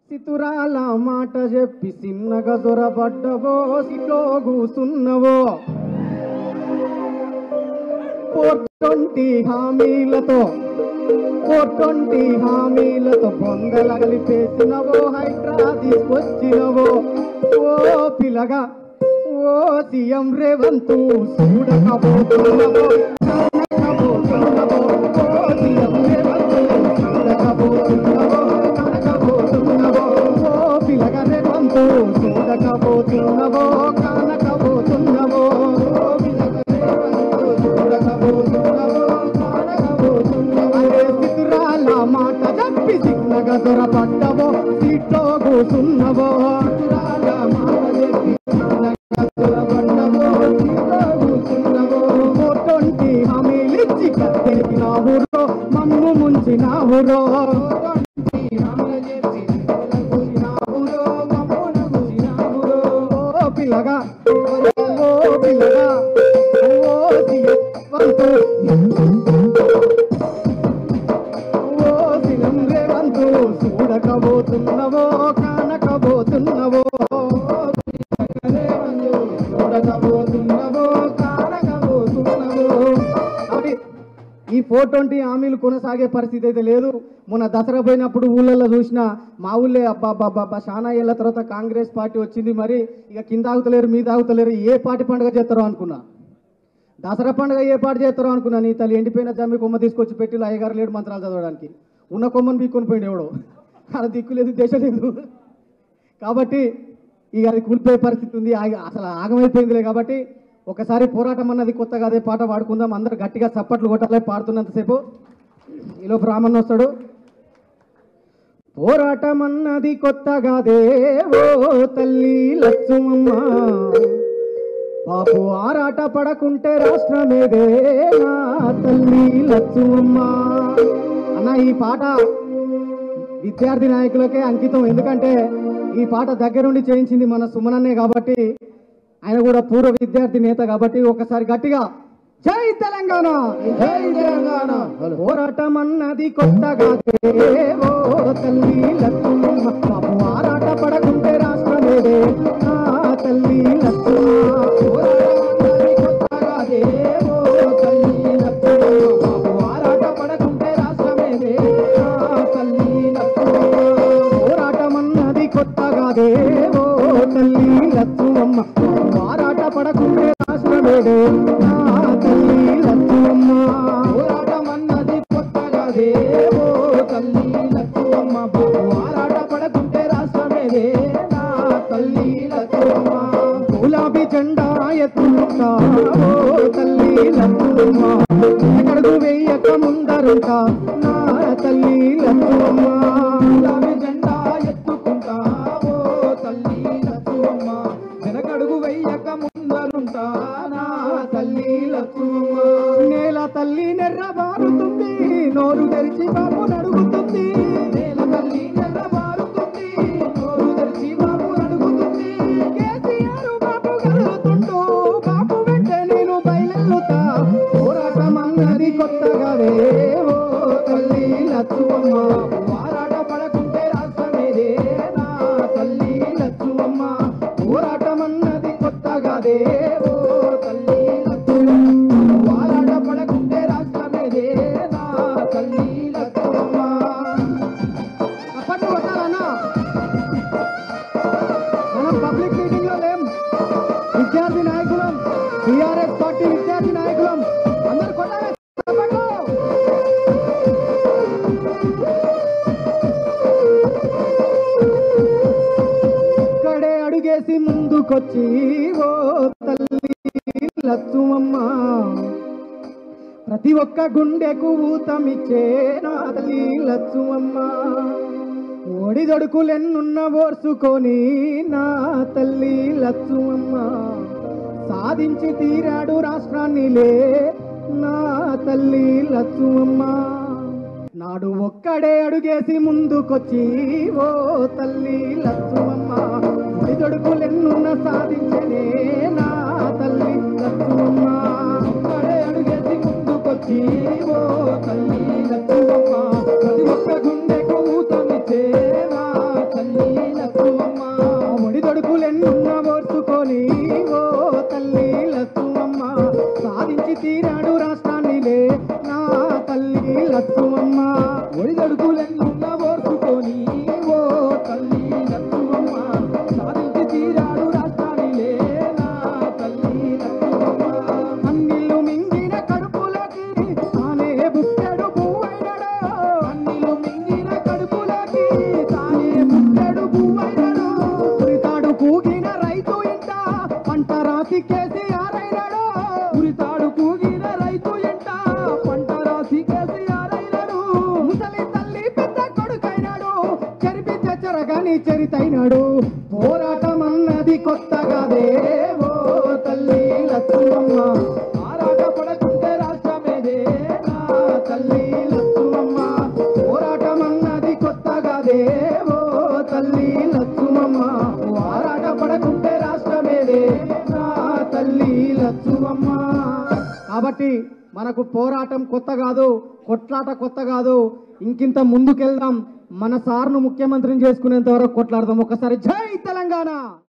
సితురాల మాట చెప్పి చిన్నగా దొరబడ్డవో సిట్లో కూసున్నవో ఫోర్ ట్వంటీ హామీలతో ఫోర్ ట్వంటీ హామీలతో బొందల కలిపేసినవో హైడ్రా తీసుకొచ్చినవో ఓ పిల్లగా ఓ సీఎం రేవంతు చూడకపోతున్నవో కనకపోతున్నవో ఓ సీఎం రేవంతు చూడకపోతున్నవో కనకపోతున్నవో ఓ పిల్లగా రేవంతు చూడకపోతున్నవో కనకపోతున్నవో ఓ పిల్లగా రేవంతు చూడకపోతున్నవో కనకపోతున్నవో అరే సితురాల మాట చెప్పి సిగ్నగా దొరపడ్డవో సీట్లో కూసున్నవో సితురాల మాట చెప్పి సిగ్నగా దొరపడ్డవో సీట్లో కూసున్నవో ట్వంటీ హామీలిచ్చి కత్తెలిపినావురో మమ్ము ముంచినావురో ట్వంటీ హామీలిచ్చి కత్తెలిపినావురో మమ్మును ముంచినావురో ఓ పిల్లగా ఓ పిల్లగా ఓ తీయవంతు ఓ దినం రేవంతు చూడకబోతున్నవో కానకబోతున్నవో రేవంతు చూడకబోతున్నవో కానకబోతున్నవో అవి ఈ ఫోర్ ట్వంటీ హామీలు కొనసాగే పరిస్థితి అయితే లేదు మొన్న దసరా పోయినప్పుడు ఊళ్ళల్లో చూసిన మా ఊళ్ళే అబ్బా అబ్బా అబ్బా, అబ్బా చాలా ఏళ్ళ తర్వాత కాంగ్రెస్ పార్టీ వచ్చింది మరి ఇక కింద ఆగుతలేరు మీద ఆగుతలేరు ఏ పార్టీ పండుగ చేస్తారో అనుకున్నా దసరా పండుగ ఏ పాటు చేస్తారో అనుకున్నా నీ తల్లి ఎండిపోయిన జమ్మి కొమ్మ తీసుకొచ్చి పెట్టి అయ్యగారు లేడు మంత్రాలు చదవడానికి ఉన్న కొమ్మను పీక్కొని పోయింది ఎవడో అలా దిక్కు లేదు దేశ లేదు కాబట్టి ఇక అది కూలిపోయే పరిస్థితి ఉంది ఆగి- అసలు ఆగమైపోయిందిలే కాబట్టి ఒకసారి పోరాటం అన్నది కొత్తగా అదే పాట పాడుకుందాం అందరు గట్టిగా చప్పట్లు కొట్టాలి పాడుతున్నంతసేపు ఈలోపు రామన్న వస్తాడు పోరాటం అన్నది కొత్తగాదే ఓ తల్లి లక్ష్మమ్మ బాబు ఆరాట పడకుంటే రాష్ట్రమేదే నా తల్లి లక్ష్మమ్మ అన్న ఈ పాట విద్యార్థి నాయకులకే అంకితం ఎందుకంటే ఈ పాట దగ్గరుండి చేయించింది మన సుమనన్నే కాబట్టి ఆయన కూడా పూర్వ విద్యార్థి నేత కాబట్టి ఒకసారి గట్టిగా జై తెలంగాణ జై తెలంగాణ పోరాటం అన్నది కొత్తగా ఓ తల్లి లక్ష్మమ్మ బాబు ఆరాట పడకుంటే రాష్ట్రమేదే నా తల్లి లక్ష్మమ్మ పోరాటం అన్నది కొత్తగా ఓ తల్లి లక్ష్మమ్మ బాబు ఆరాట పడకుంటే రాష్ట్రమేదే నా తల్లి లక్ష్మమ్మ పోరాటం అన్నది కొత్తగాదే ఓ తల్లి లక్ష్మమ్మ ఆరాట పడకుంటే రాష్ట్రమేదే నా తల్లి లక్ష్మమ్మ పోరాటం అన్నది కొత్తగాదే ఓ తల్లి లక్ష్మమ్మ బాబు ఆరాట పడకుంటే రాష్ట్రమేదే నా తల్లి లక్ష్మమ్మ గులాబీ జెండా ఎత్తుకుంటా ఓ తల్లి లక్ష్మమ్మ ఎక్కడకు వెయ్యక ముందరుంటా నా తల్లి లక్ష్మమ్మ గులాబీ జెండా ఎత్తుకుంటా ఓ తల్లి లక్ష్మమ్మ వెనకడుగు వెయ్యక ముందరుంటా నా తల్లి లక్ష్మమ్మ నేల తల్లి నెర్రబారుతుంది నోరు తెరిచి బాబు నడుగుతుంది నేల తల్లి నెర్రబారుతుంది నోరు తెరిచి బాబు నడుగుతుంది కేసీఆర్ బాబు గడుగుతుంటూ బాబు వెంటే నేను బయలుతా పోరాటం అన్నది కొత్తగా ఓ తల్లి లచ్చువమ్మ పోరాట పడకుంటే రాష్ట్రమేదే నా తల్లి లచ్చువమ్మ పోరాటం అన్నది కొత్తగా ఓ తల్లి లచ్చువమ్మ పోరాట పడకుంటే రాష్ట్రమేదే నా తల్లి లచ్చువమ్మ అప్పట్లో కొట్టాలన్నా మనం పబ్లిక్ మీటింగ్ లో లేం విద్యార్థి నాయకులం టిఆర్ఎస్ పార్టీ విద్యార్థి నాయకులం అందరు కొట్టాలి చప్పట్లు. ఇక్కడే అడుగేసి ముందుకొచ్చి ఓ తల్లి లచ్చుమమ్మ ప్రతి ఒక్క గుండెకు ఊతమిచ్చే నా తల్లి లచ్చుమమ్మ ఒడిదొడుకులెన్నున్న ఓర్చుకొని నా తల్లి లచ్చుమమ్మ సాధించి తీరాడు రాష్ట్రాన్నిలే నా తల్లి లచ్చుమమ్మ నాడు ఒక్కడే అడుగేసి ముందుకొచ్చి ఓ తల్లి లచ్చుమమ్మ ఒడిదొడుకులెన్నున్న సాధించనే నా తల్లి లచ్చుమమ్మ ఒక్కడే అడుగేసి ముందుకొచ్చి ఓ తల్లి లచ్చుమమ్మ ప్రతి ఒక్క గుండెకు ఊతమిచ్చే నా తల్లి చెరగని చరితైనాడు పోరాటం అన్నది కొత్తగాదే ఓ తల్లి లక్ష్మమ్మ ఆరాట పడకుంటే రాష్ట్రమేదే నా తల్లి లక్ష్మమ్మ పోరాటం అన్నది కొత్తగాదే ఓ తల్లి లక్ష్మమ్మ ఆరాట పడకుంటే రాష్ట్రమేదే నా తల్లి లక్ష్మమ్మ కాబట్టి మనకు పోరాటం కొత్త కాదు కొట్లాట కొత్త కాదు ఇంకింత ముందుకెళ్దాం మన సార్ను ముఖ్యమంత్రిని చేసుకునేంత వరకు కొట్లాడదాం ఒకసారి జై తెలంగాణ